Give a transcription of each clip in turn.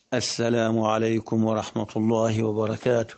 السلام عليكم ورحمة الله وبركاته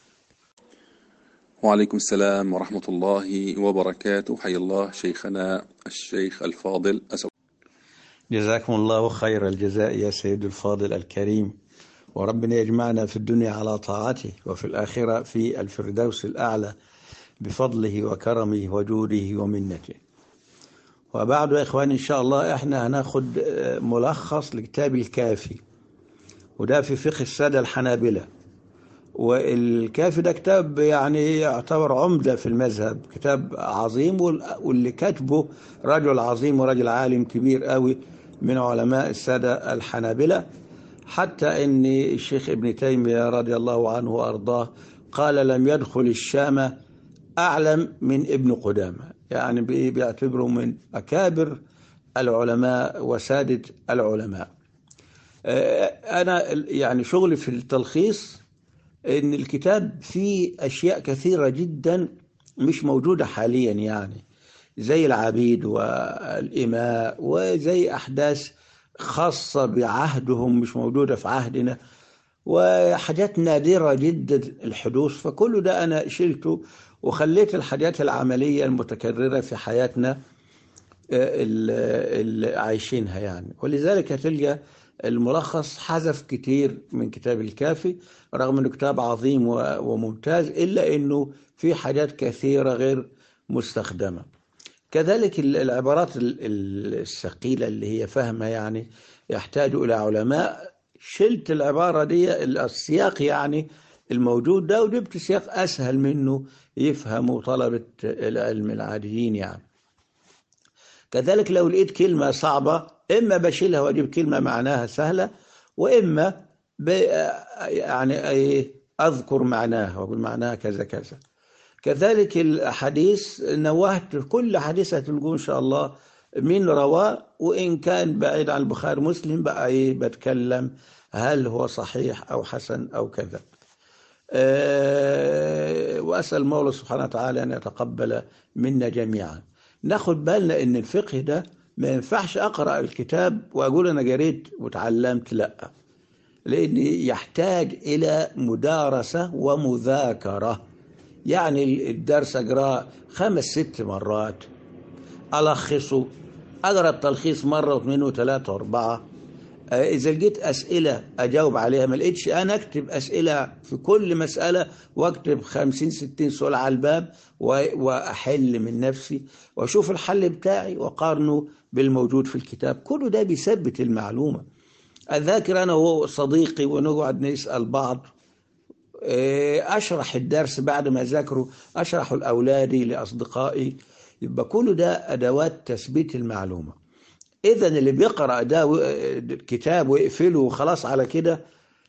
وعليكم السلام ورحمة الله وبركاته حي الله شيخنا الشيخ الفاضل أسود جزاكم الله خير الجزاء يا سيد الفاضل الكريم وربنا يجمعنا في الدنيا على طاعته وفي الآخرة في الفردوس الأعلى بفضله وكرمه وجوده ومنته وبعد يا إخواني إن شاء الله إحنا هناخد ملخص لكتاب الكافي وده في فقه السادة الحنابلة والكافي ده كتاب يعني يعتبر عمدة في المذهب كتاب عظيم واللي كاتبه رجل عظيم ورجل عالم كبير قوي من علماء السادة الحنابلة حتى ان الشيخ ابن تيمية رضي الله عنه وأرضاه قال لم يدخل الشام أعلم من ابن قدامة يعني بيعتبره من أكابر العلماء وسادة العلماء أنا يعني شغلي في التلخيص ان الكتاب فيه اشياء كثيره جدا مش موجوده حاليا يعني زي العبيد والاماء وزي احداث خاصه بعهدهم مش موجوده في عهدنا وحاجات نادره جدا الحدوث فكل ده انا شلته وخليت الحاجات العمليه المتكرره في حياتنا اللي عايشينها يعني ولذلك هتلقى الملخص حذف كتير من كتاب الكافي رغم انه كتاب عظيم وممتاز الا انه في حاجات كثيره غير مستخدمه كذلك العبارات الثقيله اللي هي فهمها يعني يحتاج الى علماء شلت العباره دي السياق يعني الموجود ده وجبت سياق اسهل منه يفهمه طلبه العلم العاديين يعني كذلك لو لقيت كلمه صعبه إما بشيلها وأجيب كلمة معناها سهلة وإما يعني أذكر معناها وأقول معناها كذا كذا كذلك الحديث نوهت كل حديث هتلقوه إن شاء الله من رواه وإن كان بعيد عن البخاري مسلم بقى إيه بتكلم هل هو صحيح أو حسن أو كذا أه وأسأل المولى سبحانه وتعالى أن يتقبل منا جميعا ناخد بالنا أن الفقه ده ما ينفعش أقرأ الكتاب وأقول أنا قريت وتعلمت لا لأن يحتاج إلى مدارسة ومذاكرة يعني الدرس أقرأ خمس ست مرات ألخصه أقرأ التلخيص مرة واثنين وثلاثة وأربعة إذا لقيت أسئلة أجاوب عليها ما لقيتش أنا أكتب أسئلة في كل مسألة وأكتب خمسين ستين سؤال على الباب وأحل من نفسي وأشوف الحل بتاعي وقارنه بالموجود في الكتاب كله ده بيثبت المعلومة أذاكر أنا وهو صديقي ونقعد نسأل بعض أشرح الدرس بعد ما أذاكره أشرحه لأولادي لأصدقائي يبقى كله ده أدوات تثبيت المعلومة إذا اللي بيقرأ ده كتاب ويقفله وخلاص على كده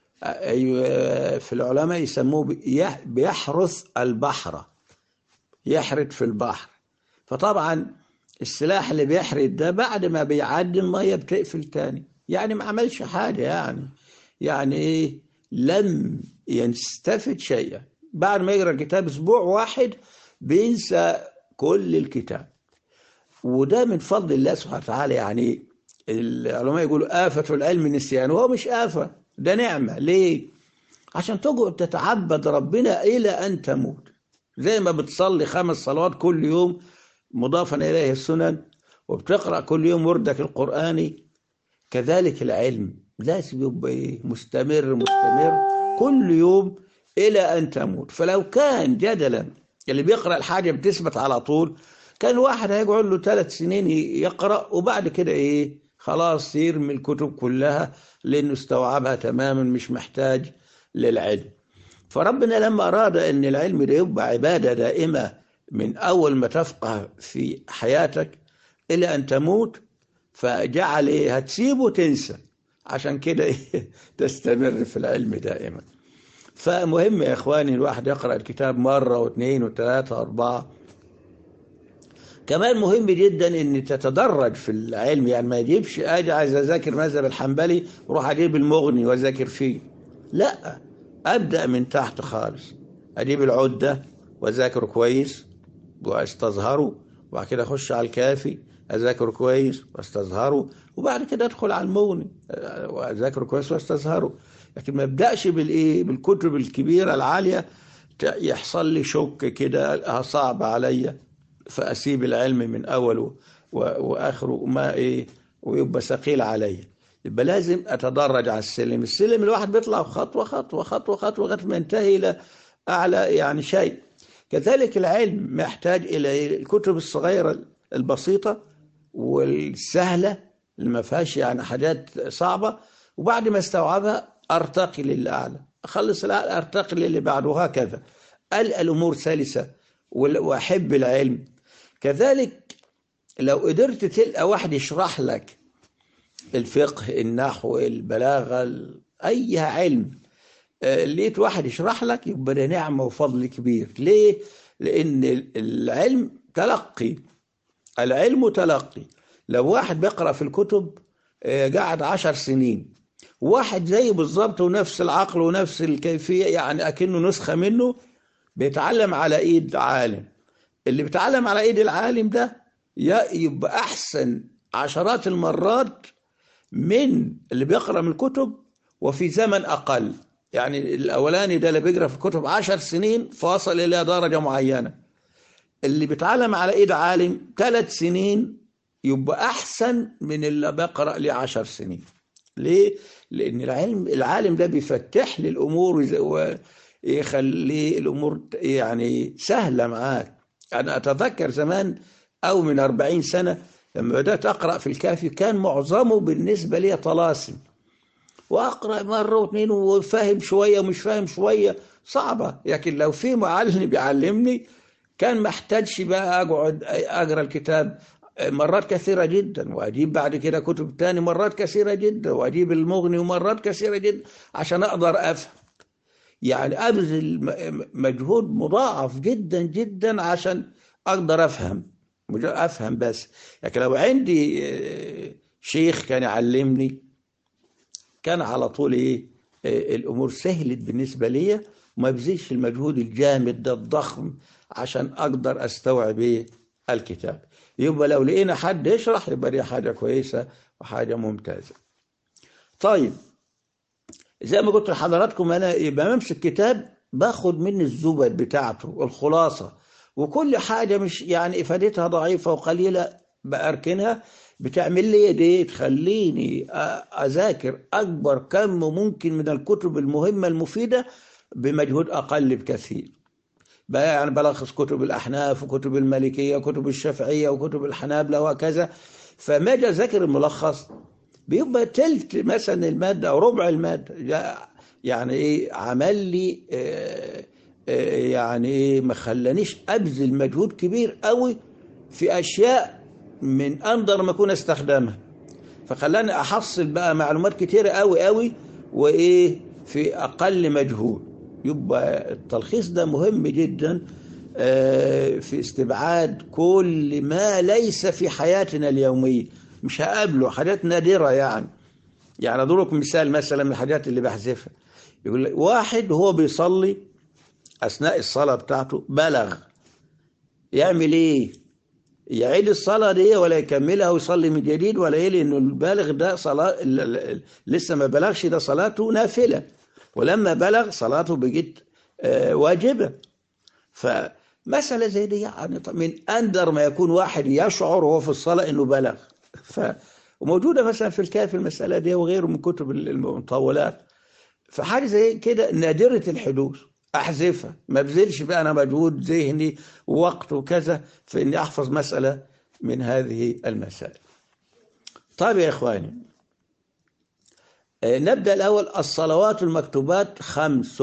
في العلماء يسموه بيحرث البحر يحرث في البحر فطبعا السلاح اللي بيحرث ده بعد ما بيعدي المية بتقفل تاني يعني ما عملش حاجة يعني يعني إيه لم يستفد شيئا بعد ما يقرأ الكتاب أسبوع واحد بينسى كل الكتاب وده من فضل الله سبحانه وتعالى يعني العلماء يقولوا آفة العلم النسيان وهو مش آفة ده نعمة ليه؟ عشان تقعد تتعبد ربنا إلى أن تموت زي ما بتصلي خمس صلوات كل يوم مضافا إليه السنن وبتقرأ كل يوم وردك القرآني كذلك العلم لازم يبقى مستمر مستمر كل يوم إلى أن تموت فلو كان جدلا اللي بيقرأ الحاجة بتثبت على طول كان واحد هيقعد له ثلاث سنين يقرأ وبعد كده إيه خلاص يرمي الكتب كلها لأنه استوعبها تماما مش محتاج للعلم فربنا لما أراد أن العلم ده يبقى عبادة دائمة من أول ما تفقه في حياتك إلى أن تموت فجعل إيه هتسيبه تنسى عشان كده إيه تستمر في العلم دائما فمهم يا إخواني الواحد يقرأ الكتاب مرة واثنين وثلاثة وأربعة كمان مهم جدا ان تتدرج في العلم يعني ما يجيبش اجي عايز اذاكر مذهب الحنبلي واروح اجيب المغني واذاكر فيه لا ابدا من تحت خالص اجيب العده واذاكره كويس واستظهره وبعد كده اخش على الكافي اذاكره كويس واستظهره وبعد كده ادخل على المغني واذاكره كويس واستظهره لكن ما ابداش بالايه بالكتب الكبيره العاليه يحصل لي شك كده صعب عليا فاسيب العلم من اوله واخره ما ايه ويبقى ثقيل عليا يبقى لازم اتدرج على السلم السلم الواحد بيطلع خطوه خطوه خطوه خطوه لغايه ما ينتهي الى اعلى يعني شيء كذلك العلم محتاج الى الكتب الصغيره البسيطه والسهله اللي ما فيهاش يعني حاجات صعبه وبعد ما استوعبها ارتقي للاعلى اخلص الاعلى ارتقي للي بعده هكذا الامور سلسه واحب العلم كذلك لو قدرت تلقى واحد يشرح لك الفقه النحو البلاغه اي علم لقيت واحد يشرح لك يبقى ده نعمه وفضل كبير ليه لان العلم تلقي العلم تلقي لو واحد بيقرا في الكتب قعد عشر سنين واحد زيه بالظبط ونفس العقل ونفس الكيفيه يعني اكنه نسخه منه بيتعلم على ايد عالم اللي بيتعلم على ايد العالم ده يبقى احسن عشرات المرات من اللي بيقرا من الكتب وفي زمن اقل يعني الاولاني ده اللي بيقرا في الكتب عشر سنين فوصل الى درجه معينه اللي بيتعلم على ايد عالم ثلاث سنين يبقى احسن من اللي بيقرا لي عشر سنين ليه لان العلم العالم ده بيفتح لي الامور ويخلي الامور يعني سهله معاك انا اتذكر زمان او من أربعين سنه لما بدات اقرا في الكافي كان معظمه بالنسبه لي طلاسم واقرا مره واثنين وفاهم شويه ومش فاهم شويه صعبه لكن لو في معلم بيعلمني كان ما احتاجش بقى اقعد اقرا الكتاب مرات كثيره جدا واجيب بعد كده كتب تاني مرات كثيره جدا واجيب المغني مرات كثيره جدا عشان اقدر افهم يعني ابذل مجهود مضاعف جدا جدا عشان اقدر افهم افهم بس لكن لو عندي شيخ كان يعلمني كان على طول ايه الامور سهلت بالنسبه لي وما بذلش المجهود الجامد ده الضخم عشان اقدر استوعب ايه الكتاب يبقى لو لقينا حد يشرح يبقى دي حاجه كويسه وحاجه ممتازه طيب زي ما قلت لحضراتكم انا يبقى بمسك كتاب باخد منه الزبد بتاعته الخلاصه وكل حاجه مش يعني افادتها ضعيفه وقليله باركنها بتعمل لي دي تخليني اذاكر اكبر كم ممكن من الكتب المهمه المفيده بمجهود اقل بكثير بقى يعني بلخص كتب الاحناف وكتب المالكيه وكتب الشافعيه وكتب الحنابله وهكذا فما اجي اذاكر الملخص بيبقى تلت مثلا الماده او ربع الماده يعني ايه عمل لي آه يعني ايه ما خلانيش ابذل مجهود كبير قوي في اشياء من اندر ما اكون استخدمها فخلاني احصل بقى معلومات كتيره قوي قوي وايه في اقل مجهود يبقى التلخيص ده مهم جدا في استبعاد كل ما ليس في حياتنا اليوميه مش هقابله حاجات نادره يعني يعني اضربك مثال مثلا من الحاجات اللي بحذفها يقول لك واحد وهو بيصلي اثناء الصلاه بتاعته بلغ يعمل ايه يعيد الصلاه دي ولا يكملها ويصلي من جديد ولا ايه لانه البالغ ده صلاه لسه ما بلغش ده صلاته نافله ولما بلغ صلاته بقت واجبه فمساله زي دي يعني من اندر ما يكون واحد يشعر وهو في الصلاه انه بلغ ف وموجوده مثلا في الكافي المساله دي وغيره من كتب المطولات فحاجه زي كده نادره الحدوث احذفها ما بذلش بقى انا مجهود ذهني ووقت وكذا في اني احفظ مساله من هذه المسائل طيب يا اخواني نبدا الاول الصلوات المكتوبات خمس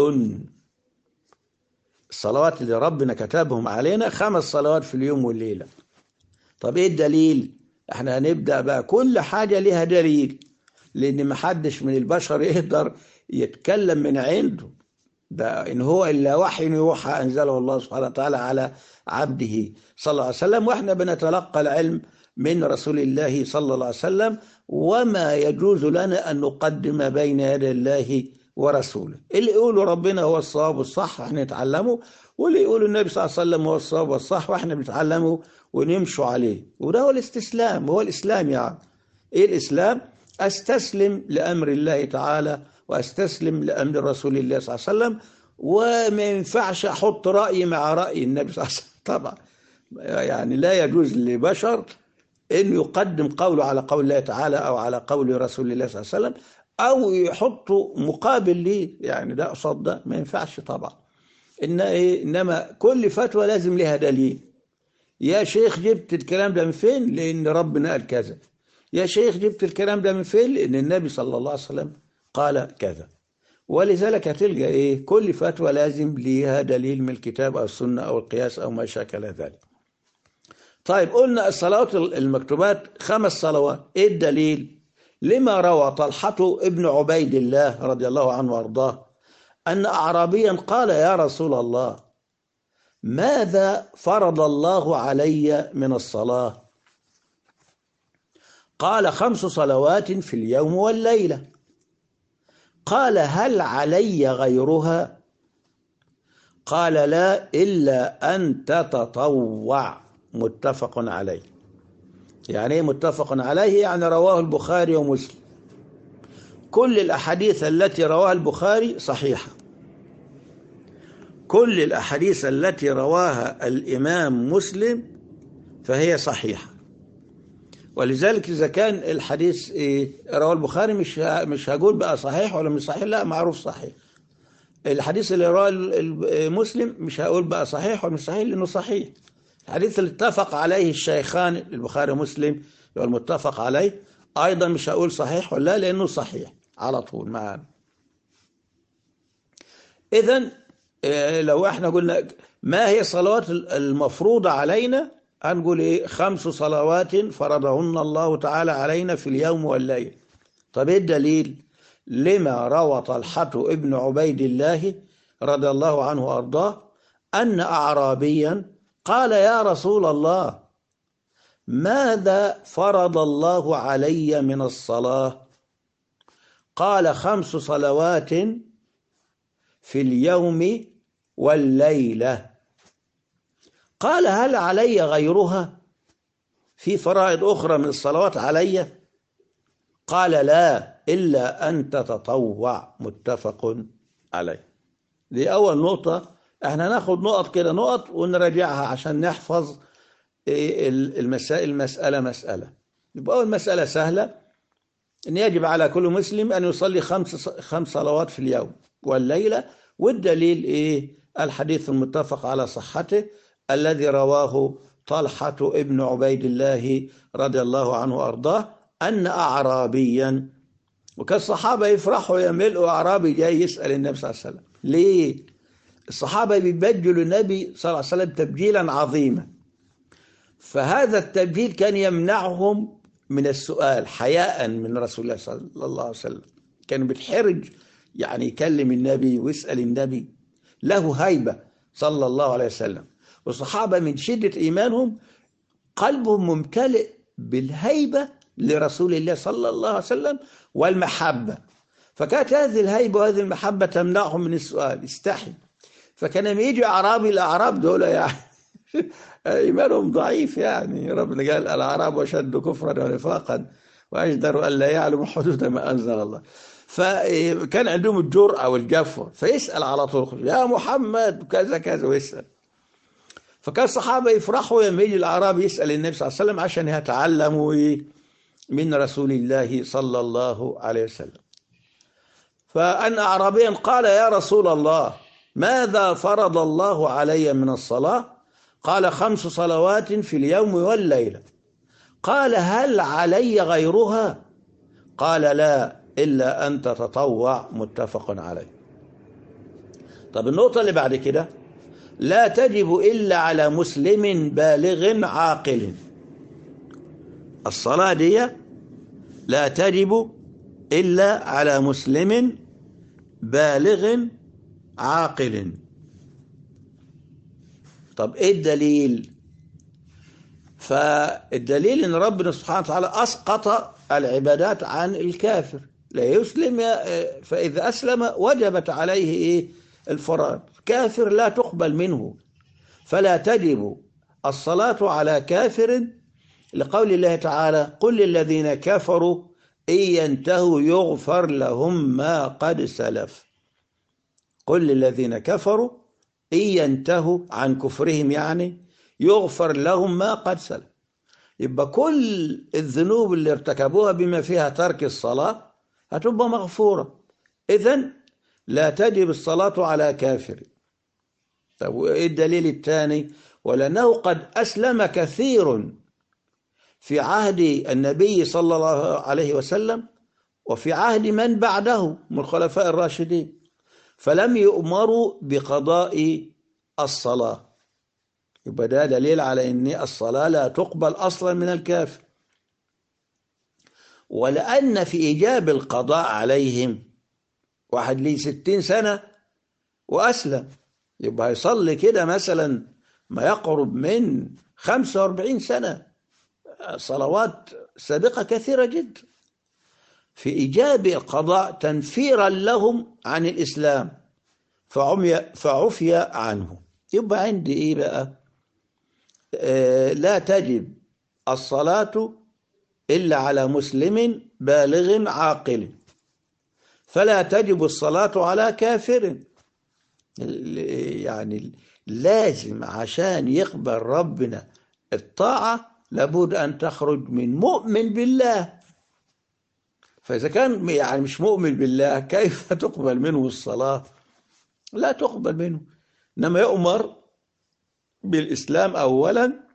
الصلوات اللي ربنا كتبهم علينا خمس صلوات في اليوم والليله طب ايه الدليل احنا هنبدا بقى كل حاجه ليها دليل لان ما حدش من البشر يقدر يتكلم من عنده ده إن هو إلا وحي يوحى أنزله الله سبحانه وتعالى على عبده صلى الله عليه وسلم وإحنا بنتلقى العلم من رسول الله صلى الله عليه وسلم وما يجوز لنا أن نقدم بين يدي الله ورسوله اللي يقولوا ربنا هو الصواب والصح احنا نتعلمه واللي يقولوا النبي صلى الله عليه وسلم هو الصواب والصح واحنا بنتعلمه ونمشوا عليه وده هو الاستسلام هو الإسلام يعني ايه الإسلام استسلم لأمر الله تعالى واستسلم لأمر رسول الله صلى الله عليه وسلم وما ينفعش احط رأيي مع رأي النبي صلى الله عليه وسلم طبعا يعني لا يجوز لبشر أن يقدم قوله على قول الله تعالى أو على قول رسول الله صلى الله عليه وسلم أو يحطوا مقابل ليه يعني ده قصاد ده ما ينفعش طبعا إن إيه إنما كل فتوى لازم لها دليل يا شيخ جبت الكلام ده من فين لأن ربنا قال كذا يا شيخ جبت الكلام ده من فين لأن النبي صلى الله عليه وسلم قال كذا ولذلك هتلقى إيه كل فتوى لازم ليها دليل من الكتاب أو السنة أو القياس أو ما شاكل ذلك طيب قلنا الصلوات المكتوبات خمس صلوات ايه الدليل لما روى طلحة ابن عبيد الله رضي الله عنه وارضاه أن أعرابيا قال يا رسول الله ماذا فرض الله علي من الصلاة قال خمس صلوات في اليوم والليلة قال هل علي غيرها قال لا إلا أن تتطوع متفق عليه يعني ايه متفق عليه يعني رواه البخاري ومسلم كل الأحاديث التي رواها البخاري صحيحة كل الأحاديث التي رواها الإمام مسلم فهي صحيحة ولذلك إذا كان الحديث إيه رواه البخاري مش مش هقول بقى صحيح ولا مش صحيح لا معروف صحيح الحديث اللي رواه مسلم مش هقول بقى صحيح ولا مش صحيح لأنه صحيح الحديث اللي اتفق عليه الشيخان البخاري ومسلم المتفق عليه أيضا مش هقول صحيح ولا لا لأنه صحيح على طول معانا إذا لو احنا قلنا ما هي الصلوات المفروضة علينا هنقول ايه خمس صلوات فرضهن الله تعالى علينا في اليوم والليل طب ايه الدليل لما روى طلحة ابن عبيد الله رضي الله عنه وأرضاه أن أعرابيا قال يا رسول الله ماذا فرض الله علي من الصلاة قال خمس صلوات في اليوم والليلة قال هل علي غيرها في فرائض أخرى من الصلوات علي قال لا إلا أن تتطوع متفق عليه دي أول نقطة احنا ناخد نقط كده نقط ونراجعها عشان نحفظ المسائل مسألة مسألة يبقى أول مسألة سهلة أن يجب على كل مسلم أن يصلي خمس خمس صلوات في اليوم والليلة والدليل إيه الحديث المتفق على صحته الذي رواه طلحة ابن عبيد الله رضي الله عنه وأرضاه أن أعرابيا وكالصحابة يفرحوا يملئوا أعرابي جاي يسأل النبي صلى الله عليه وسلم ليه الصحابة بيبجلوا النبي صلى الله عليه وسلم تبجيلا عظيما فهذا التبجيل كان يمنعهم من السؤال حياء من رسول الله صلى الله عليه وسلم كان بيتحرج يعني يكلم النبي ويسأل النبي له هيبة صلى الله عليه وسلم والصحابة من شدة إيمانهم قلبهم ممتلئ بالهيبة لرسول الله صلى الله عليه وسلم والمحبة فكانت هذه الهيبة وهذه المحبة تمنعهم من السؤال استحي فكان لما يجي أعرابي الأعراب دول يعني إيمانهم ضعيف يعني ربنا قال الأعراب أشد كفرا ونفاقا وأجدر أن لا يعلم حدود ما أنزل الله فكان عندهم الجرأة والجفوة فيسأل على طول يا محمد كذا كذا ويسأل فكان الصحابة يفرحوا لما يجي الأعرابي يسأل النبي صلى الله عليه وسلم عشان يتعلموا من رسول الله صلى الله عليه وسلم فأن أعرابيا قال يا رسول الله ماذا فرض الله علي من الصلاة قال خمس صلوات في اليوم والليلة قال هل علي غيرها قال لا إلا أن تتطوع متفق عليه طب النقطة اللي بعد كده لا تجب إلا على مسلم بالغ عاقل الصلاة دي لا تجب إلا على مسلم بالغ عاقل طب ايه الدليل فالدليل ان ربنا سبحانه وتعالى اسقط العبادات عن الكافر لا يسلم فإذا أسلم وجبت عليه إيه الفرائض كافر لا تقبل منه فلا تجب الصلاة على كافر لقول الله تعالى قل للذين كفروا إن ينتهوا يغفر لهم ما قد سلف قل للذين كفروا إن ينتهوا عن كفرهم يعني يغفر لهم ما قد سلف يبقى كل الذنوب اللي ارتكبوها بما فيها ترك الصلاة هتبقى مغفورة إذن لا تجب الصلاة على كافر طب وإيه الدليل الثاني ولأنه قد أسلم كثير في عهد النبي صلى الله عليه وسلم وفي عهد من بعده من الخلفاء الراشدين فلم يؤمروا بقضاء الصلاة يبقى ده دليل على أن الصلاة لا تقبل أصلا من الكافر ولأن في إيجاب القضاء عليهم واحد ليه ستين سنة وأسلم يبقى يصلي كده مثلا ما يقرب من خمسة واربعين سنة صلوات سابقة كثيرة جدا في إيجاب القضاء تنفيرا لهم عن الإسلام فعمي فعفي عنه يبقى عندي إيه بقى آه لا تجب الصلاة إلا على مسلم بالغ عاقل فلا تجب الصلاة على كافر يعني لازم عشان يقبل ربنا الطاعة لابد أن تخرج من مؤمن بالله فإذا كان يعني مش مؤمن بالله كيف تقبل منه الصلاة لا تقبل منه إنما يؤمر بالإسلام أولا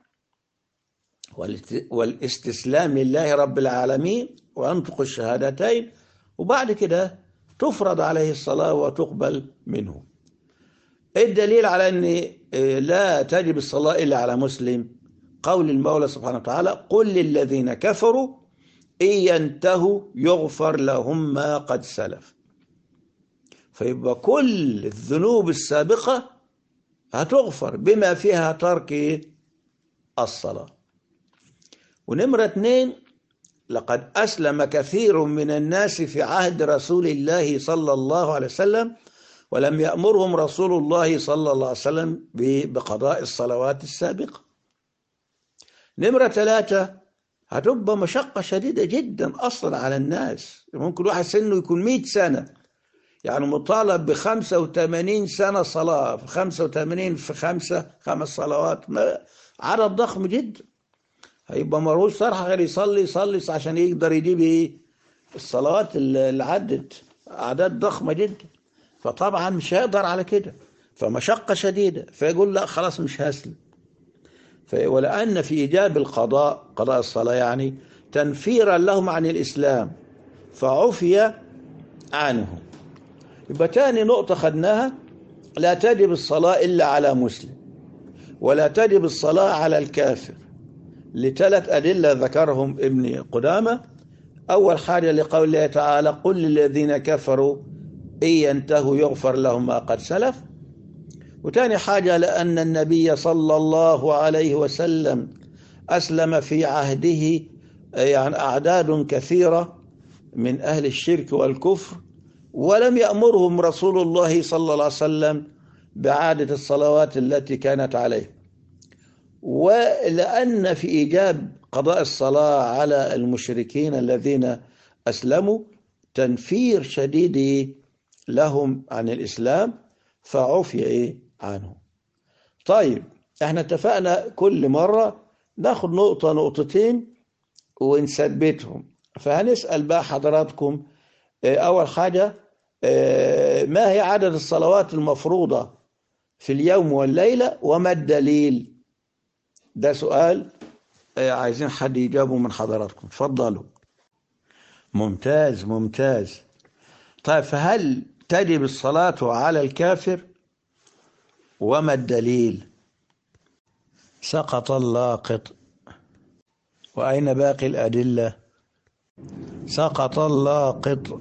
والاستسلام لله رب العالمين وأنطق الشهادتين وبعد كده تفرض عليه الصلاة وتقبل منه الدليل على أن لا تجب الصلاة إلا على مسلم قول المولى سبحانه وتعالى قل للذين كفروا إن ينتهوا يغفر لهم ما قد سلف فيبقى كل الذنوب السابقة هتغفر بما فيها ترك الصلاة ونمرة اثنين لقد أسلم كثير من الناس في عهد رسول الله صلى الله عليه وسلم ولم يأمرهم رسول الله صلى الله عليه وسلم بقضاء الصلوات السابقة نمرة ثلاثة هتبقى مشقة شديدة جدا أصلا على الناس ممكن واحد سنه يكون 100 سنة يعني مطالب ب 85 سنة صلاة في 85 في خمسة خمس صلوات عدد ضخم جدا هيبقى ملوش صرحة غير يصلي يصلي عشان يقدر يجيب ايه الصلوات اللي عدت أعداد ضخمة جدا فطبعا مش هيقدر على كده فمشقة شديدة فيقول لا خلاص مش هسلم ولأن في إيجاب القضاء قضاء الصلاة يعني تنفيرا لهم عن الإسلام فعفي عنهم يبقى تاني نقطة خدناها لا تجب الصلاة إلا على مسلم ولا تجب الصلاة على الكافر لثلاث أدلة ذكرهم ابن قدامة أول حاجة لقول الله تعالى قل للذين كفروا إن ينتهوا يغفر لهم ما قد سلف وتاني حاجة لأن النبي صلى الله عليه وسلم أسلم في عهده يعني أعداد كثيرة من أهل الشرك والكفر ولم يأمرهم رسول الله صلى الله عليه وسلم بعادة الصلوات التي كانت عليه ولأن في إيجاب قضاء الصلاة على المشركين الذين أسلموا تنفير شديد لهم عن الإسلام فعفي إيه عنه طيب احنا اتفقنا كل مرة ناخد نقطة نقطتين ونثبتهم فهنسأل بقى حضراتكم أول حاجة ما هي عدد الصلوات المفروضة في اليوم والليلة وما الدليل ده سؤال عايزين حد يجاوبه من حضراتكم تفضلوا ممتاز ممتاز طيب فهل تجب الصلاة على الكافر وما الدليل سقط اللاقط وأين باقي الأدلة سقط اللاقط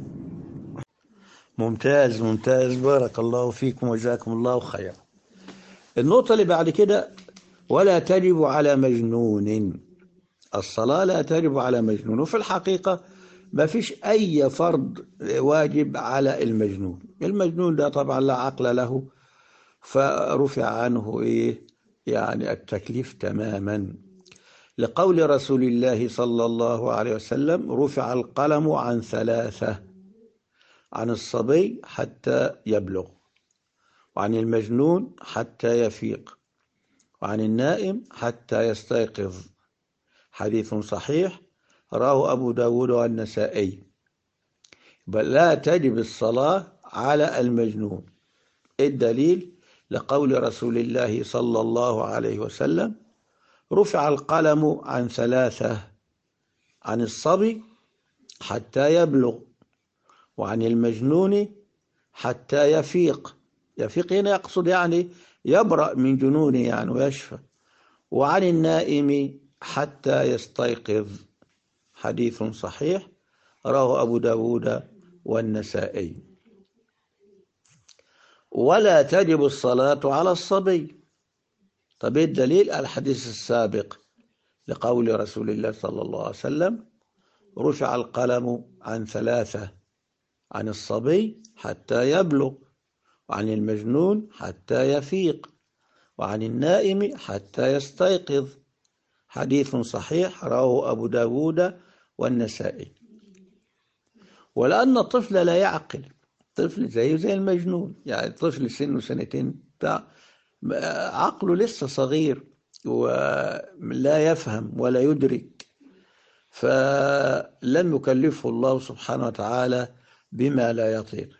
ممتاز ممتاز بارك الله فيكم وجزاكم الله خيرا النقطة اللي بعد كده ولا تجب على مجنون الصلاة لا تجب على مجنون وفي الحقيقة ما فيش أي فرض واجب على المجنون المجنون ده طبعا لا عقل له فرفع عنه إيه يعني التكليف تماما لقول رسول الله صلى الله عليه وسلم رفع القلم عن ثلاثة عن الصبي حتى يبلغ وعن المجنون حتى يفيق وعن النائم حتى يستيقظ حديث صحيح رواه أبو داود والنسائي بل لا تجب الصلاة على المجنون الدليل لقول رسول الله صلى الله عليه وسلم رفع القلم عن ثلاثة عن الصبي حتى يبلغ وعن المجنون حتى يفيق يفيق هنا يقصد يعني يبرأ من جنونه يعني ويشفى وعن النائم حتى يستيقظ حديث صحيح رواه أبو داود والنسائي ولا تجب الصلاة على الصبي طب الدليل الحديث السابق لقول رسول الله صلى الله عليه وسلم رفع القلم عن ثلاثة عن الصبي حتى يبلغ وعن المجنون حتى يفيق وعن النائم حتى يستيقظ حديث صحيح رواه أبو داود والنسائي ولأن الطفل لا يعقل طفل زيه زي المجنون يعني طفل سنه سنتين بتاع عقله لسه صغير ولا يفهم ولا يدرك فلم يكلفه الله سبحانه وتعالى بما لا يطيق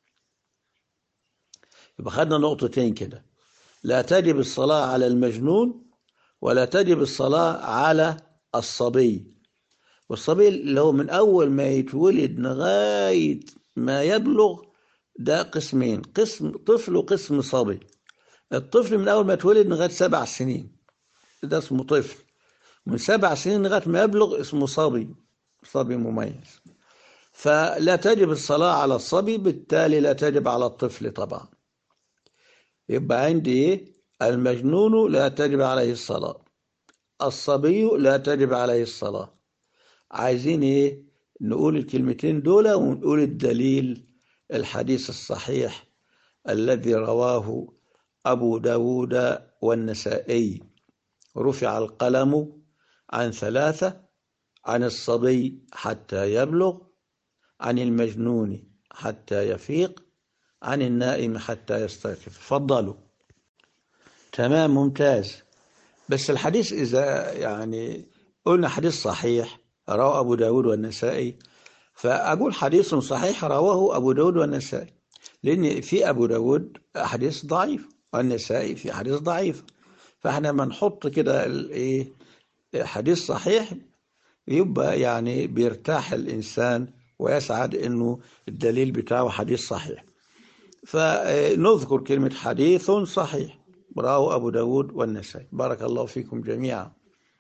يبقى خدنا نقطتين كده لا تجب الصلاة على المجنون ولا تجب الصلاة على الصبي والصبي اللي هو من أول ما يتولد لغاية ما يبلغ ده قسمين قسم طفل وقسم صبي الطفل من أول ما يتولد لغاية سبع سنين ده اسمه طفل من سبع سنين لغاية ما يبلغ اسمه صبي صبي مميز فلا تجب الصلاة على الصبي بالتالي لا تجب على الطفل طبعا يبقى عندي ايه المجنون لا تجب عليه الصلاة الصبي لا تجب عليه الصلاة عايزين ايه نقول الكلمتين دول ونقول الدليل الحديث الصحيح الذي رواه أبو داود والنسائي رفع القلم عن ثلاثة عن الصبي حتى يبلغ عن المجنون حتى يفيق عن النائم حتى يستيقظ تفضلوا تمام ممتاز بس الحديث إذا يعني قلنا حديث صحيح رواه أبو داود والنسائي فأقول حديث صحيح رواه أبو داود والنسائي لأن في أبو داود حديث ضعيف والنسائي في حديث ضعيف فاحنا لما نحط كده الايه حديث صحيح يبقى يعني بيرتاح الإنسان ويسعد إنه الدليل بتاعه حديث صحيح فنذكر كلمة حديث صحيح رواه أبو داود والنسائي بارك الله فيكم جميعا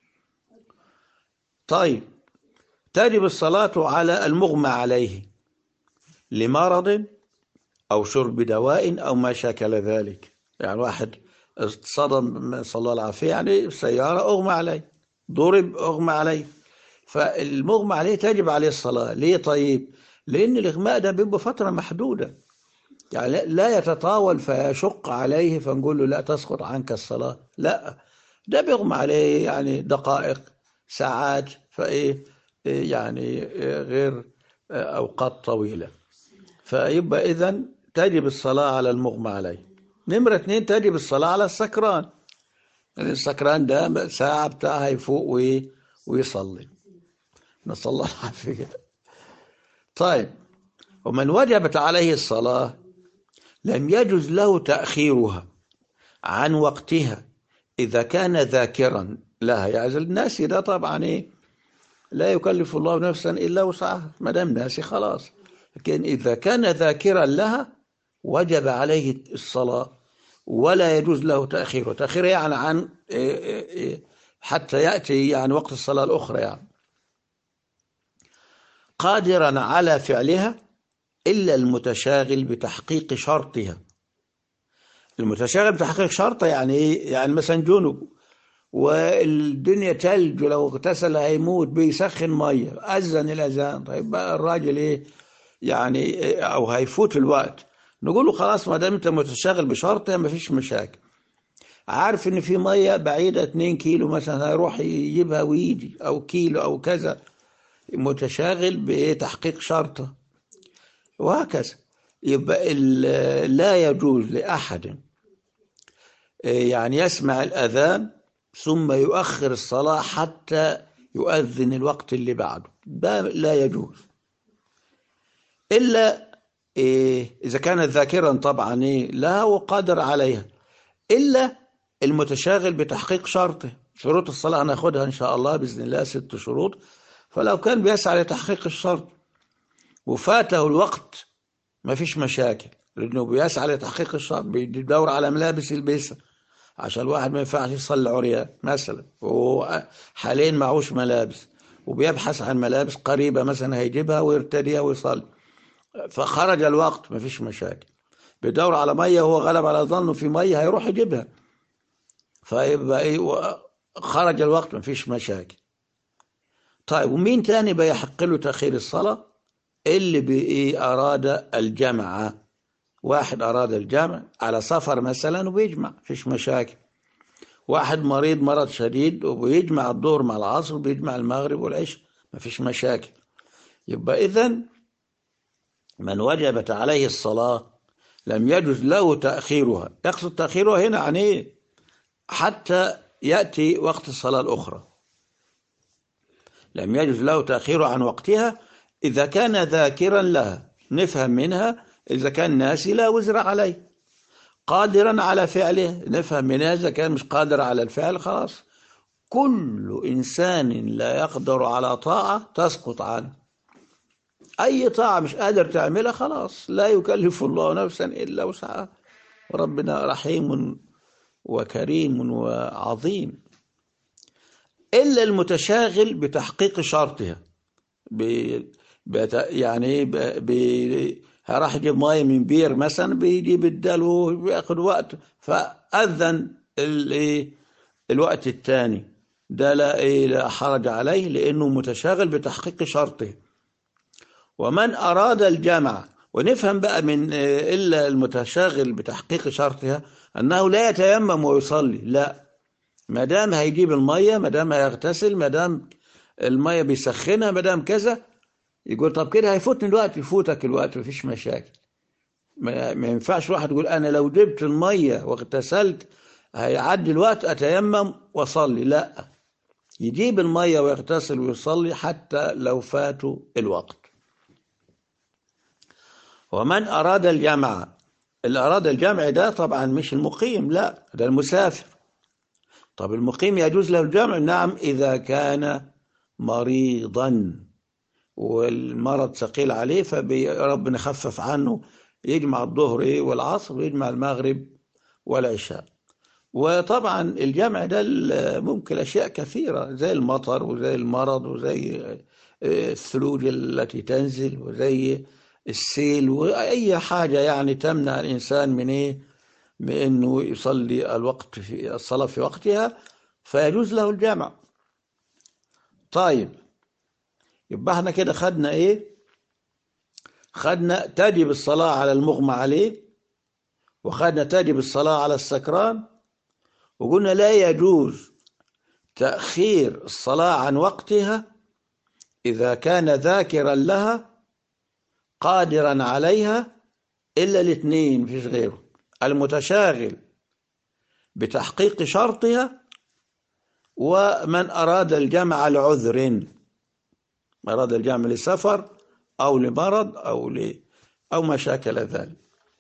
طيب تجب الصلاة على المغمى عليه لمرض أو شرب دواء أو ما شاكل ذلك يعني واحد اتصدم صلى الله العافية يعني سيارة أغمى عليه ضرب أغمى عليه فالمغمى عليه تجب عليه الصلاة ليه طيب لأن الإغماء ده بيبقى فترة محدودة يعني لا يتطاول فيشق عليه فنقول له لا تسقط عنك الصلاة لا ده بيغمى عليه يعني دقائق ساعات فإيه يعني غير أوقات طويلة فيبقى إذن تجب الصلاة على المغمى عليه نمرة اثنين تجب الصلاة على السكران يعني السكران ده ساعة بتاعها يفوق وإيه ويصلي نسأل الله العافية طيب ومن وجبت عليه الصلاة لم يجوز له تأخيرها عن وقتها إذا كان ذاكرا لها يعني الناس ده طبعا إيه لا يكلف الله نفسا إلا وسعها ما دام ناسي خلاص لكن إذا كان ذاكرا لها وجب عليه الصلاة ولا يجوز له تأخيره تأخير يعني عن حتى يأتي يعني وقت الصلاة الأخرى يعني قادرا على فعلها إلا المتشاغل بتحقيق شرطها المتشاغل بتحقيق شرطه يعني إيه؟ يعني مثلا جنب والدنيا تلج ولو اغتسل هيموت بيسخن ميه اذن الاذان طيب بقى الراجل ايه يعني او هيفوت الوقت نقول له خلاص ما دام انت متشغل بشرطه ما فيش مشاكل عارف ان في ميه بعيده 2 كيلو مثلا هيروح يجيبها ويجي او كيلو او كذا متشاغل بتحقيق شرطه وهكذا يبقى لا يجوز لاحد يعني يسمع الاذان ثم يؤخر الصلاه حتى يؤذن الوقت اللي بعده ده لا يجوز الا إيه اذا كانت ذاكرا طبعا إيه لا وقادر عليها الا المتشاغل بتحقيق شرطه شروط الصلاة هناخدها إن شاء الله بإذن الله ست شروط فلو كان بيسعى لتحقيق الشرط وفاته الوقت ما فيش مشاكل لأنه بيسعى لتحقيق الشرط بيدور على ملابس يلبسها عشان الواحد ما ينفعش يصلي عريان مثلا وهو حاليا معهوش ملابس وبيبحث عن ملابس قريبة مثلا هيجيبها ويرتديها ويصلي فخرج الوقت ما فيش مشاكل بيدور على مية وهو غلب على ظنه في مية هيروح يجيبها فيبقى ايه خرج الوقت ما فيش مشاكل طيب ومين تاني بيحق له تأخير الصلاة اللي بإيه أراد الجمع واحد أراد الجمع على سفر مثلا وبيجمع فيش مشاكل واحد مريض مرض شديد وبيجمع الظهر مع العصر وبيجمع المغرب والعشاء ما فيش مشاكل يبقى إذن من وجبت عليه الصلاة لم يجوز له تأخيرها يقصد تأخيرها هنا عن إيه حتى يأتي وقت الصلاة الأخرى لم يجوز له تأخير عن وقتها إذا كان ذاكرا لها نفهم منها إذا كان ناسي لا وزر عليه قادرا على فعله نفهم منها إذا كان مش قادر على الفعل خلاص كل إنسان لا يقدر على طاعة تسقط عنه أي طاعة مش قادر تعملها خلاص لا يكلف الله نفسا إلا وسعها ربنا رحيم وكريم وعظيم إلا المتشاغل بتحقيق شرطها بي يعني بي راح يجيب مية من بير مثلا بيجيب الدلو بياخد وقت فأذن الوقت الثاني ده لا إيه لا حرج عليه لأنه متشاغل بتحقيق شرطه ومن أراد الجمع ونفهم بقى من إلا المتشاغل بتحقيق شرطها أنه لا يتيمم ويصلي لا ما دام هيجيب المية ما دام هيغتسل ما دام المية بيسخنها ما دام كذا يقول طب كده هيفوتني الوقت يفوتك الوقت مفيش مشاكل ما, ما ينفعش واحد يقول أنا لو جبت المية واغتسلت هيعدي الوقت أتيمم وأصلي لا يجيب المية ويغتسل ويصلي حتى لو فاتوا الوقت ومن أراد الجمع اللي أراد الجمع ده طبعا مش المقيم لا ده المسافر طب المقيم يجوز له الجمع نعم إذا كان مريضا والمرض ثقيل عليه فربنا خفف عنه يجمع الظهر والعصر ويجمع المغرب والعشاء وطبعا الجمع ده ممكن أشياء كثيرة زي المطر وزي المرض وزي الثلوج التي تنزل وزي السيل وأي حاجة يعني تمنع الإنسان من إيه من إنه يصلي الوقت في الصلاة في وقتها فيجوز له الجمع طيب يبقى احنا كده خدنا إيه خدنا تجب الصلاة على المغمى عليه وخدنا تجب الصلاة على السكران وقلنا لا يجوز تأخير الصلاة عن وقتها إذا كان ذاكرا لها قادرا عليها إلا الاثنين مفيش غيره المتشاغل بتحقيق شرطها ومن أراد الجمع لعذر أراد الجمع لسفر أو لمرض أو ل أو ما شاكل ذلك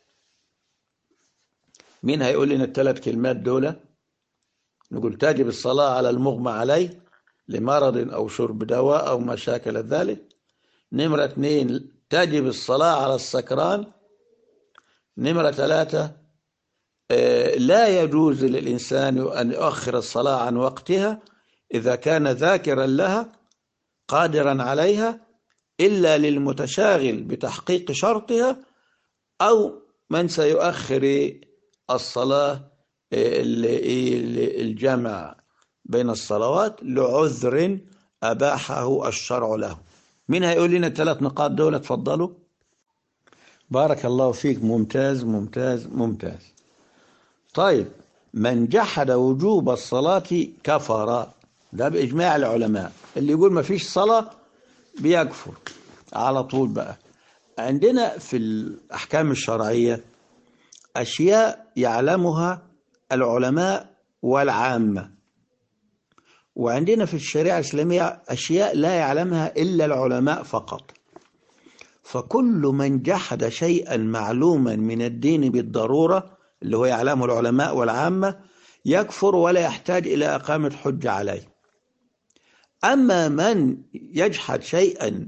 مين هيقول لنا الثلاث كلمات دول نقول تجب الصلاة على المغمى عليه لمرض أو شرب دواء أو ما شاكل ذلك نمرة اثنين تجب الصلاة على السكران نمرة ثلاثة لا يجوز للإنسان أن يؤخر الصلاة عن وقتها إذا كان ذاكرا لها قادرا عليها إلا للمتشاغل بتحقيق شرطها أو من سيؤخر الصلاة الجمع بين الصلوات لعذر أباحه الشرع له مين هيقول لنا الثلاث نقاط دول اتفضلوا بارك الله فيك ممتاز ممتاز ممتاز طيب من جحد وجوب الصلاة كفر ده بإجماع العلماء اللي يقول ما فيش صلاة بيكفر على طول بقى عندنا في الأحكام الشرعية أشياء يعلمها العلماء والعامة وعندنا في الشريعة الإسلامية أشياء لا يعلمها إلا العلماء فقط فكل من جحد شيئا معلوما من الدين بالضرورة اللي هو يعلمه العلماء والعامة يكفر ولا يحتاج إلى إقامة حجة عليه أما من يجحد شيئا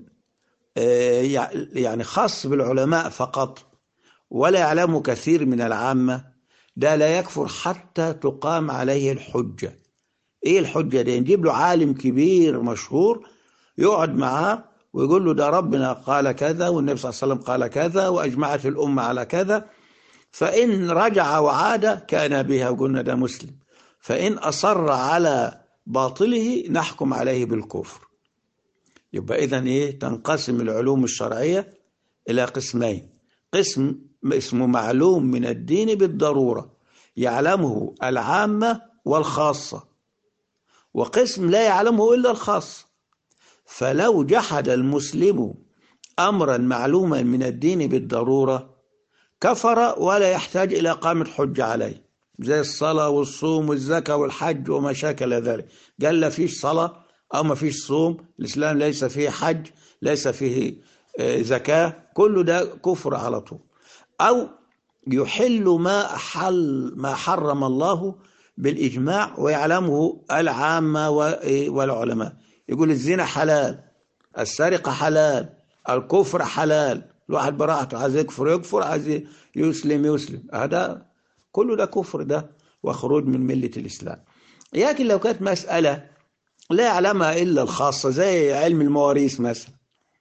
يعني خاص بالعلماء فقط ولا يعلمه كثير من العامة ده لا يكفر حتى تقام عليه الحجة ايه الحجة دي نجيب له عالم كبير مشهور يقعد معاه ويقول له ده ربنا قال كذا والنبي صلى الله عليه وسلم قال كذا وأجمعت الأمة على كذا فإن رجع وعاد كان بها وقلنا ده مسلم فإن أصر على باطله نحكم عليه بالكفر يبقى إذا إيه تنقسم العلوم الشرعية إلى قسمين قسم اسمه معلوم من الدين بالضرورة يعلمه العامة والخاصة وقسم لا يعلمه إلا الخاص فلو جحد المسلم أمرا معلوما من الدين بالضرورة كفر ولا يحتاج إلى قامة حجة عليه زي الصلاة والصوم والزكاة والحج وما شاكل ذلك قال لا فيش صلاة أو ما فيش صوم الإسلام ليس فيه حج ليس فيه زكاة كل ده كفر على طول أو يحل ما حل ما حرم الله بالإجماع ويعلمه العامة والعلماء يقول الزنا حلال السرقة حلال الكفر حلال الواحد براحته عايز يكفر يكفر عايز يسلم يسلم هذا كله ده كفر ده وخروج من ملة الإسلام لكن لو كانت مسألة لا يعلمها إلا الخاصة زي علم المواريث مثلا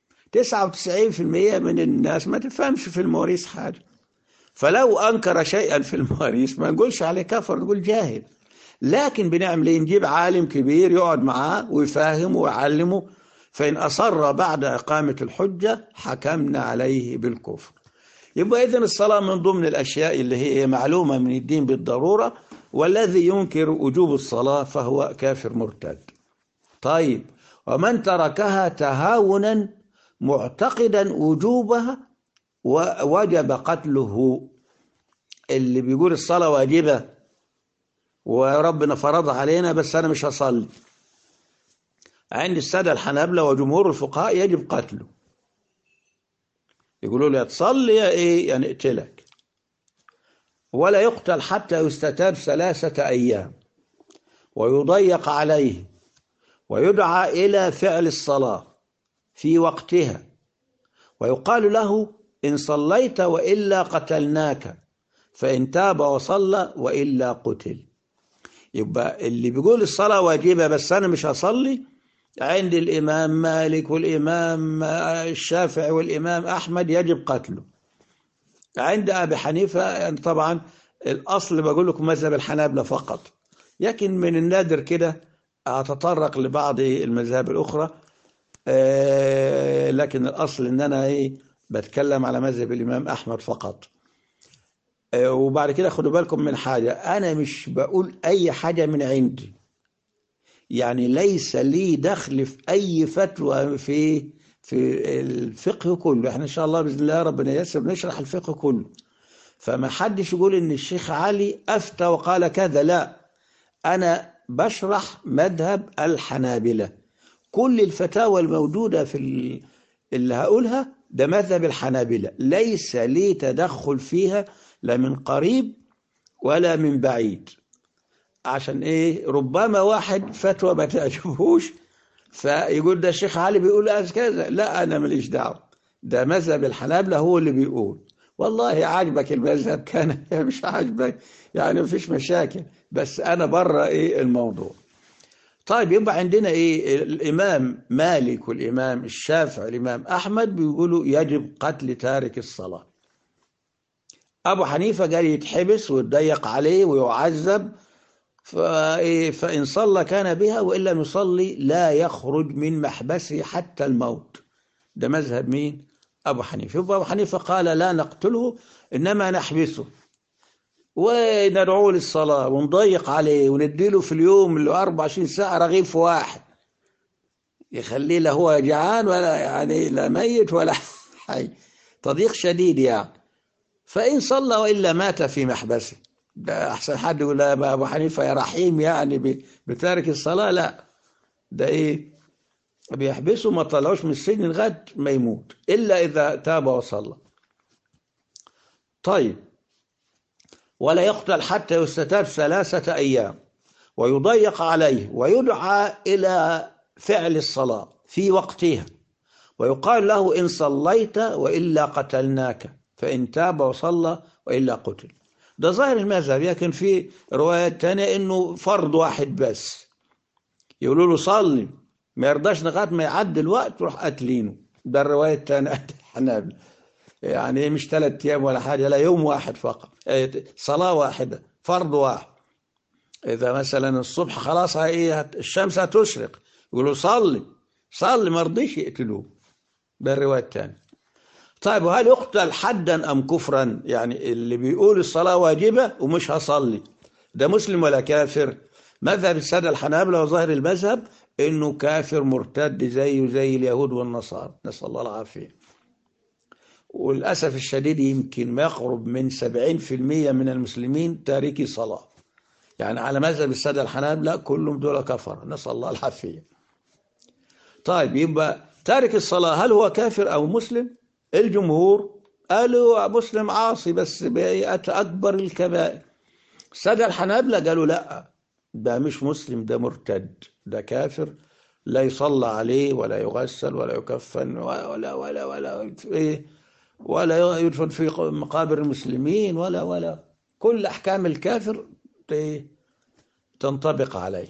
99% من الناس ما تفهمش في المواريث حاجة فلو أنكر شيئا في المواريث ما نقولش عليه كفر نقول جاهل لكن بنعمل ايه نجيب عالم كبير يقعد معاه ويفهمه ويعلمه فإن أصر بعد إقامة الحجة حكمنا عليه بالكفر يبقى إذن الصلاة من ضمن الأشياء اللي هي معلومة من الدين بالضرورة والذي ينكر وجوب الصلاة فهو كافر مرتد طيب ومن تركها تهاونا معتقدا وجوبها ووجب قتله اللي بيقول الصلاة واجبة وربنا فرضها علينا بس أنا مش هصلي عند السادة الحنابلة وجمهور الفقهاء يجب قتله يقولوا له يا تصلي يا إيه يا نقتلك ولا يقتل حتى يستتاب ثلاثة أيام ويضيق عليه ويدعى إلى فعل الصلاة في وقتها ويقال له إن صليت وإلا قتلناك فإن تاب وصلى وإلا قتل يبقى اللي بيقول الصلاة واجبة بس أنا مش هصلي عند الإمام مالك والإمام الشافعي والإمام أحمد يجب قتله عند أبي حنيفة يعني طبعا الأصل بقول لكم مذهب الحنابلة فقط لكن من النادر كده أتطرق لبعض المذاهب الأخرى لكن الأصل إن أنا إيه بتكلم على مذهب الإمام أحمد فقط وبعد كده خدوا بالكم من حاجة أنا مش بقول أي حاجة من عندي يعني ليس لي دخل في أي فتوى في في الفقه كله احنا إن شاء الله بإذن الله ربنا ييسر نشرح الفقه كله فما حدش يقول إن الشيخ علي أفتى وقال كذا لا أنا بشرح مذهب الحنابلة كل الفتاوى الموجودة في اللي هقولها ده مذهب الحنابلة ليس لي تدخل فيها لا من قريب ولا من بعيد عشان ايه ربما واحد فتوى ما تعجبهوش فيقول ده الشيخ علي بيقول كذا لا انا ماليش دعوه ده مذهب الحنابلة هو اللي بيقول والله عاجبك المذهب كان مش عاجبك يعني مفيش مشاكل بس انا بره ايه الموضوع طيب يبقى عندنا ايه الامام مالك والامام الشافعي والامام احمد بيقولوا يجب قتل تارك الصلاه ابو حنيفه قال يتحبس ويتضيق عليه ويعذب فإيه فإن صلى كان بها وإن لم يصلي لا يخرج من محبسه حتى الموت ده مذهب مين أبو حنيفة يبقى أبو حنيفة قال لا نقتله إنما نحبسه وندعوه للصلاة ونضيق عليه ونديله في اليوم اللي 24 ساعة رغيف واحد يخليه لا هو جعان ولا يعني لا ميت ولا حي تضييق شديد يعني فإن صلى وإلا مات في محبسه ده أحسن حد يقول لا أبو حنيفة يا رحيم يعني بتارك الصلاة لا ده إيه بيحبسه ما طلعوش من السجن لغاية ما يموت إلا إذا تاب وصلى طيب ولا يقتل حتى يستتاب ثلاثة أيام ويضيق عليه ويدعى إلى فعل الصلاة في وقتها ويقال له إن صليت وإلا قتلناك فإن تاب وصلى وإلا قتل ده ظاهر المذهب لكن في روايات تانية إنه فرض واحد بس يقولوا له صلي ما يرضاش لغاية ما يعدي الوقت يروح قاتلينه ده الرواية التانية الحنابلة يعني مش ثلاث أيام ولا حاجة لا يوم واحد فقط صلاة واحدة فرض واحد إذا مثلا الصبح خلاص هي الشمس هتشرق يقولوا صلي صلي ما رضيش يقتلوه ده الرواية الثانية طيب وهل يقتل حدا أم كفرا يعني اللي بيقول الصلاة واجبة ومش هصلي ده مسلم ولا كافر مذهب السادة الحنابلة وظاهر المذهب إنه كافر مرتد زيه زي اليهود والنصارى نسأل الله العافية وللأسف الشديد يمكن ما يقرب من 70% من المسلمين تاركي صلاة يعني على مذهب السادة الحنابلة كلهم دول كفر نسأل الله العافية طيب يبقى تارك الصلاة هل هو كافر أو مسلم الجمهور قالوا مسلم عاصي بس بيئة أكبر الكبائر السادة الحنابلة قالوا لا ده مش مسلم ده مرتد ده كافر لا يصلى عليه ولا يغسل ولا يكفن ولا ولا ولا, ولا إيه ولا يدفن في مقابر المسلمين ولا ولا كل أحكام الكافر تنطبق عليه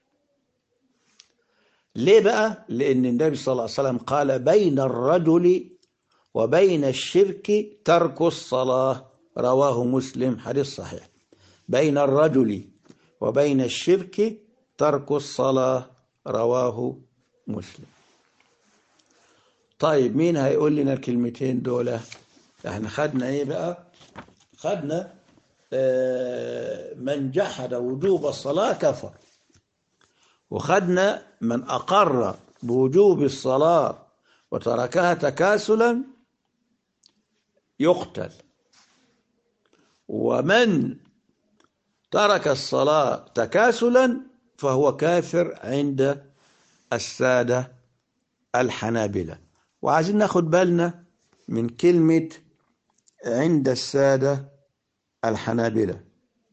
ليه بقى لأن النبي صلى الله عليه وسلم قال بين الرجل وبين الشرك ترك الصلاة رواه مسلم حديث صحيح بين الرجل وبين الشرك ترك الصلاة رواه مسلم طيب مين هيقول لنا الكلمتين دول احنا خدنا ايه بقى خدنا اه من جحد وجوب الصلاة كفر وخدنا من أقر بوجوب الصلاة وتركها تكاسلا يقتل ومن ترك الصلاة تكاسلا فهو كافر عند السادة الحنابلة وعايزين ناخد بالنا من كلمة عند السادة الحنابلة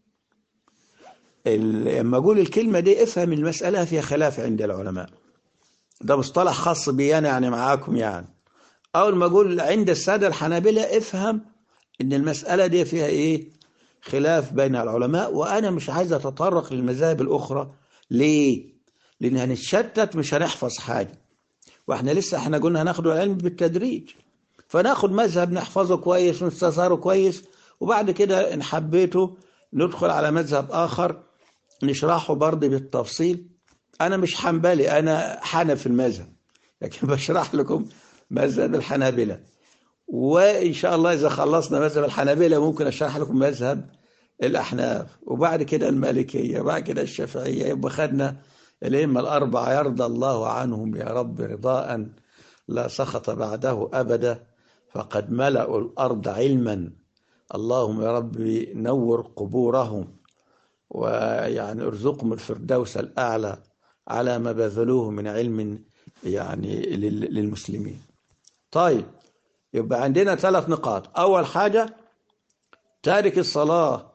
لما أقول الكلمة دي افهم المسألة فيها خلاف عند العلماء ده مصطلح خاص بي أنا يعني معاكم يعني أول ما أقول عند السادة الحنابلة افهم إن المسألة دي فيها إيه خلاف بين العلماء وأنا مش عايز أتطرق للمذاهب الأخرى ليه؟ لأن هنتشتت مش هنحفظ حاجة واحنا لسه احنا قلنا هناخد العلم بالتدريج فناخد مذهب نحفظه كويس ونستظهره كويس وبعد كده ان حبيته ندخل على مذهب آخر نشرحه برضه بالتفصيل أنا مش حنبلي أنا حنفي المذهب لكن بشرح لكم مذهب الحنابلة وإن شاء الله إذا خلصنا مذهب الحنابلة ممكن أشرح لكم مذهب الأحناف وبعد كده المالكية وبعد كده الشافعية يبقى خدنا الأئمة الأربعة يرضى الله عنهم يا رب رضاء لا سخط بعده أبدا فقد ملأوا الأرض علما اللهم يا رب نور قبورهم ويعني ارزقهم الفردوس الأعلى على ما بذلوه من علم يعني للمسلمين طيب يبقى عندنا ثلاث نقاط أول حاجة تارك الصلاة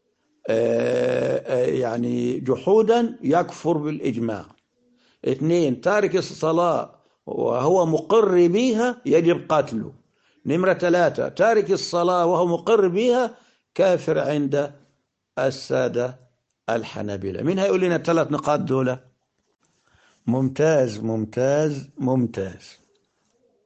يعني جحودا يكفر بالإجماع اثنين تارك الصلاة وهو مقر بها يجب قتله نمرة ثلاثة تارك الصلاة وهو مقر بها كافر عند السادة الحنابلة مين هيقول لنا الثلاث نقاط دول ممتاز ممتاز ممتاز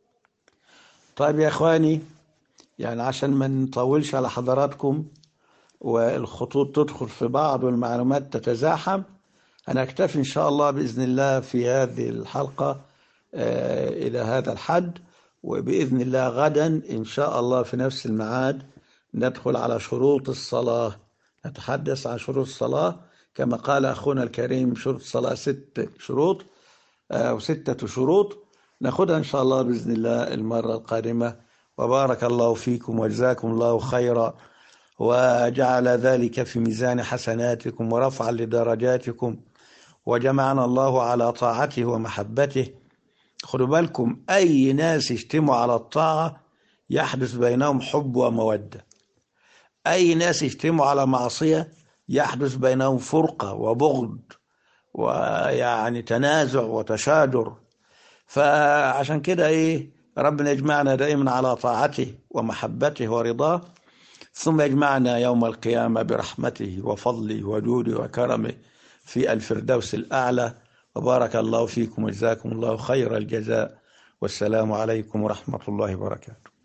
طيب يا اخواني يعني عشان ما نطولش على حضراتكم والخطوط تدخل في بعض والمعلومات تتزاحم أنا أكتفي إن شاء الله بإذن الله في هذه الحلقة آه، إلى هذا الحد وبإذن الله غدا إن شاء الله في نفس الميعاد ندخل على شروط الصلاة نتحدث عن شروط الصلاة كما قال أخونا الكريم شروط الصلاة ست شروط أو ستة شروط ناخدها إن شاء الله بإذن الله المرة القادمة وبارك الله فيكم وجزاكم الله خيرا وجعل ذلك في ميزان حسناتكم ورفعا لدرجاتكم وجمعنا الله على طاعته ومحبته خدوا بالكم أي ناس اجتمعوا على الطاعة يحدث بينهم حب ومودة أي ناس اجتمعوا على معصية يحدث بينهم فرقة وبغض ويعني تنازع وتشاجر فعشان كده ايه ربنا يجمعنا دائما على طاعته ومحبته ورضاه ثم يجمعنا يوم القيامة برحمته وفضله وجوده وكرمه في الفردوس الأعلى وبارك الله فيكم وجزاكم الله خير الجزاء والسلام عليكم ورحمة الله وبركاته